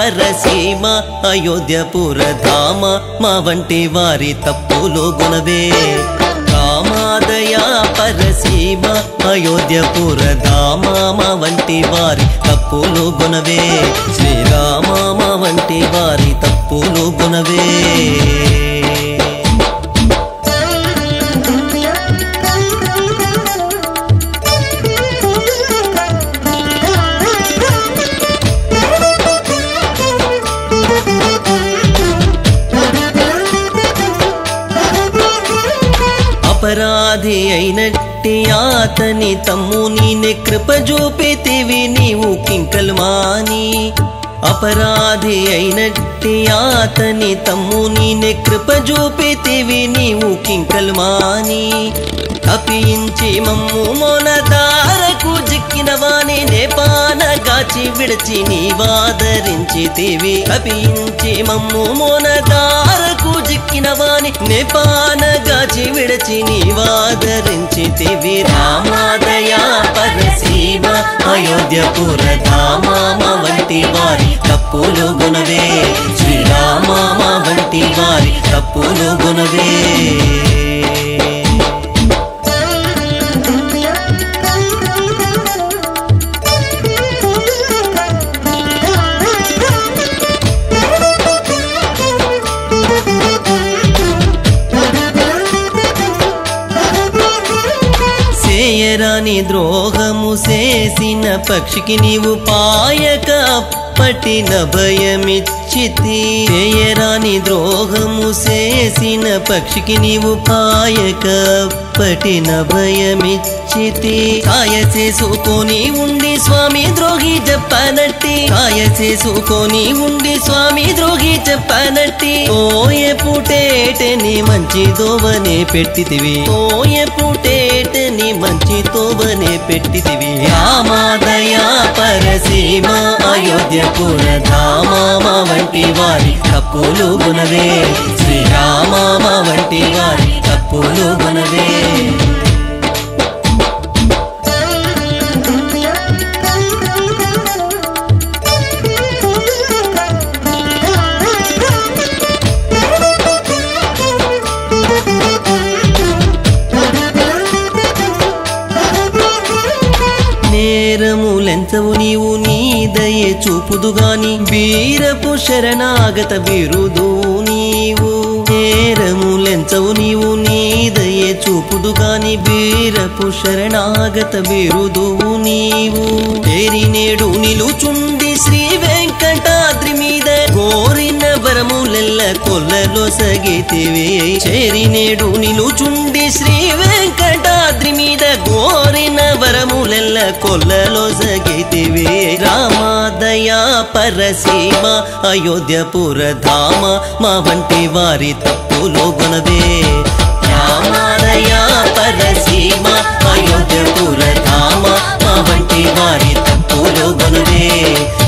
పరసీమ అయోధ్యపుర ధామ మా వంటి వారి తప్పులు గుణవే రామాదయా పరసీమ అయోధ్యపుర ధామ మా వంటి వారి తప్పులు గుణవే శ్రీరామ మా వంటి వారి తప్పులు గుణవే అపరాధి అయినట్టి ఆతని తమ్ముని కృప చూపితివి నీవు కింకలు మాని అపరాధి అయినట్టి ఆతని తమ్ముని కృప చూపితివి నీవు కింకలు మాని తప్పించి మమ్ము మొనదారకు జిక్కిన వాణి నేపాన గాచి విడిచి నీవాదరించితివి తప్పించి మమ్ము మొనదారకు జిక్కిన వాణి నేపాన గాచి విడిచి నీవాదరించితివి రామాదయా పరసీమ అయోధ్యపుర ధామామ వంటి వారి తప్పులు గుణవే శ్రీరామామ వంటి వారి తప్పులు గుణవే చేయరాని ద్రోహము చేసిన పక్షికి నీవు పాయక పట్టిన భయమిచ్చితి చేయరాని ద్రోహము చేసిన పక్షికి నీవు పాయక పట్టిన భయమిచ్చితి కాయ చేసుకొని ఉండి స్వామి ద్రోహి చెప్పనట్టి కాయ చేసుకొని ఉండి స్వామి ద్రోహి చెప్పనట్టి ఓయే పుటేటని మంచి దోవనే పెట్టితివి ఓయే పుటేటని మంచి తోవనే పెట్టితివి రామాదయా పరసీమ అయోధ్యపుర ధామామ వంటి వారి తప్పులు గుణవే శ్రీరామామ వంటి వారి తప్పులు గుణవే నేరములెంతవు నీవు నీ దయ చూపుదు గాని వీరపు శరణాగత బిరుదు నీవు నేరములెంతవు నీవు నీ దయ చూపుదు గాని వీరపు శరణాగత బిరుదు నీవు పేరి నేడు నిలుచుండి శ్రీ వెంకటాద్రి మీద కోరిన వరములెల్ల కొల్లలో సగితివే చేరి నేడు నిలుచుండి శ్రీ వెంకటాద్రి మీద కోరిన వరములెల్ల కొల్లలో సగితివే రామాదయా పరసీమ అయోధ్యపుర ధామ మా వంటి వారి తప్పులో గుణవే రామాదయా పరసీమ అయోధ్యపుర ధామ మా వంటి వారి తప్పులో గుణవే